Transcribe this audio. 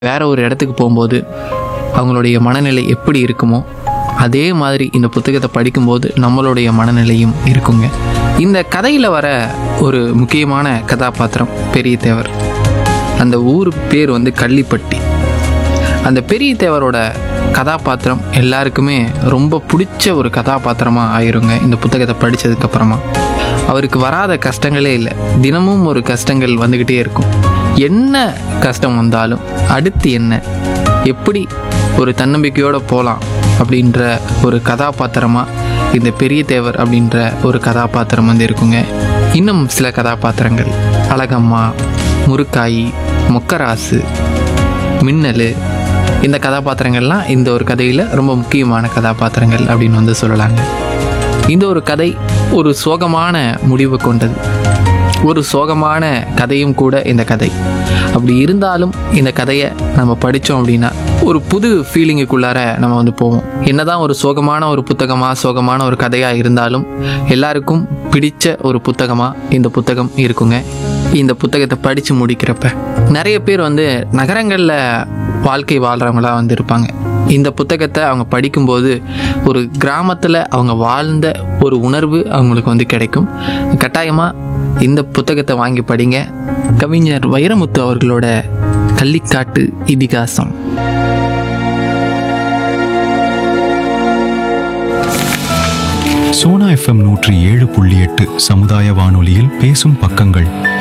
வேற ஒரு இடத்துக்கு போகும்போது அவங்களுடைய மனநிலை எப்படி இருக்குமோ அதே மாதிரி இந்த புத்தகத்தை படிக்கும்போது நம்மளுடைய மனநிலையும் இருக்குங்க இந்த கதையில் வர ஒரு முக்கியமான கதாபாத்திரம் பெரிய தேவர் அந்த ஊர் பேர் வந்து கள்ளிப்பட்டி அந்த பெரிய தேவரோட கதாபாத்திரம் எல்லாருக்குமே ரொம்ப பிடிச்ச ஒரு கதாபாத்திரமாக ஆயிருங்க இந்த புத்தகத்தை படித்ததுக்கப்புறமா அவருக்கு வராத கஷ்டங்களே இல்லை தினமும் ஒரு கஷ்டங்கள் வந்துக்கிட்டே இருக்கும் என்ன கஷ்டம் வந்தாலும் அடுத்து என்ன எப்படி ஒரு தன்னம்பிக்கையோடு போகலாம் அப்படின்ற ஒரு கதாபாத்திரமாக இந்த பெரிய தேவர் அப்படின்ற ஒரு கதாபாத்திரம் வந்து இருக்குங்க இன்னும் சில கதாபாத்திரங்கள் அழகம்மா முருக்காயி மொக்கராசு மின்னல் இந்த கதாபாத்திரங்கள்லாம் இந்த ஒரு கதையில் ரொம்ப முக்கியமான கதாபாத்திரங்கள் அப்படின்னு வந்து சொல்லலாங்க இந்த ஒரு கதை ஒரு சோகமான முடிவு கொண்டது ஒரு சோகமான கதையும் கூட இந்த கதை அப்படி இருந்தாலும் இந்த கதையை நம்ம படித்தோம் அப்படின்னா ஒரு புது ஃபீலிங்குக்குள்ளார நம்ம வந்து போவோம் என்னதான் ஒரு சோகமான ஒரு புத்தகமாக சோகமான ஒரு கதையாக இருந்தாலும் எல்லாருக்கும் பிடிச்ச ஒரு புத்தகமாக இந்த புத்தகம் இருக்குங்க இந்த புத்தகத்தை படித்து முடிக்கிறப்ப நிறைய பேர் வந்து நகரங்களில் வாழ்க்கை வாழ்கிறவங்களா வந்து இருப்பாங்க இந்த புத்தகத்தை அவங்க படிக்கும்போது ஒரு கிராமத்தில் அவங்க வாழ்ந்த ஒரு உணர்வு அவங்களுக்கு வந்து கிடைக்கும் கட்டாயமாக இந்த புத்தகத்தை வாங்கி படிங்க கவிஞர் வைரமுத்து அவர்களோட கள்ளிக்காட்டு இதிகாசம் சோனா எஃப்எம் நூற்றி ஏழு புள்ளி எட்டு சமுதாய வானொலியில் பேசும் பக்கங்கள்